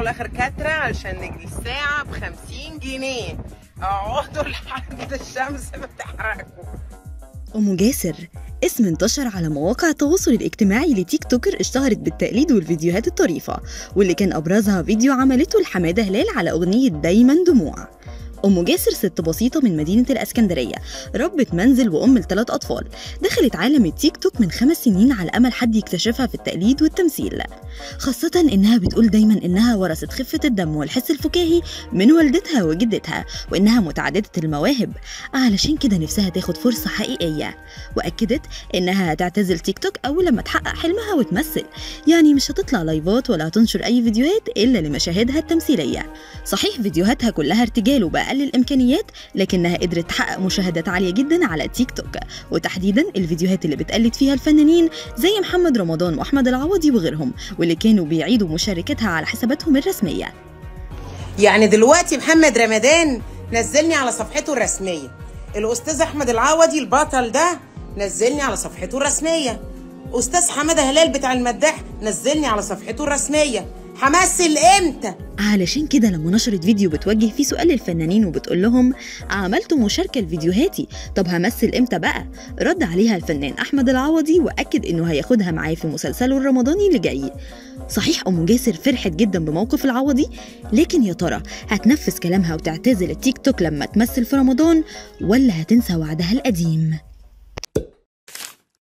والاخر كاتره علشان نجري الساعه ب 50 جنيه اقعدوا لحد الشمس بتحرقكم أم جاسر اسم انتشر على مواقع التواصل الاجتماعي لتيك توكر اشتهرت بالتقليد والفيديوهات الطريفة واللي كان أبرزها فيديو عملته لحمادة هلال على أغنية دايما دموع أم جاسر ست بسيطة من مدينة الأسكندرية ربة منزل وأم لثلاث أطفال دخلت عالم التيك توك من خمس سنين على أمل حد يكتشفها في التقليد والتمثيل خاصة إنها بتقول دايما إنها ورثت خفة الدم والحس الفكاهي من والدتها وجدتها وإنها متعددة المواهب علشان كده نفسها تاخد فرصة حقيقية وأكدت إنها هتعتزل تيك توك أول لما تحقق حلمها وتمثل يعني مش هتطلع لايفات ولا هتنشر أي فيديوهات إلا لمشاهدها التمثيلية صحيح فيديوهاتها كلها ارتجال وبأقل الإمكانيات لكنها قدرت تحقق مشاهدات عالية جدا على تيك توك وتحديدا الفيديوهات اللي بتقلد فيها الفنانين زي محمد رمضان وأحمد العوضي وغيرهم واللي كانوا بيعيدوا مشاركتها على حساباتهم الرسمية يعني دلوقتي محمد رمضان نزلني على صفحته الرسميه الاستاذ احمد العوضي البطل ده نزلني على صفحته الرسميه استاذ حماده هلال بتاع المداح نزلني على صفحته الرسميه همثل امتى علشان كده لما نشرت فيديو بتوجه فيه سؤال للفنانين وبتقول لهم عملتوا مشاركة لفيديوهاتي طب همثل امتى بقى؟ رد عليها الفنان أحمد العوضي وأكد إنه هياخدها معاه في مسلسله الرمضاني اللي جاي صحيح أم جاسر فرحت جدا بموقف العوضي لكن يا ترى هتنفذ كلامها وتعتزل التيك توك لما تمثل في رمضان ولا هتنسى وعدها القديم؟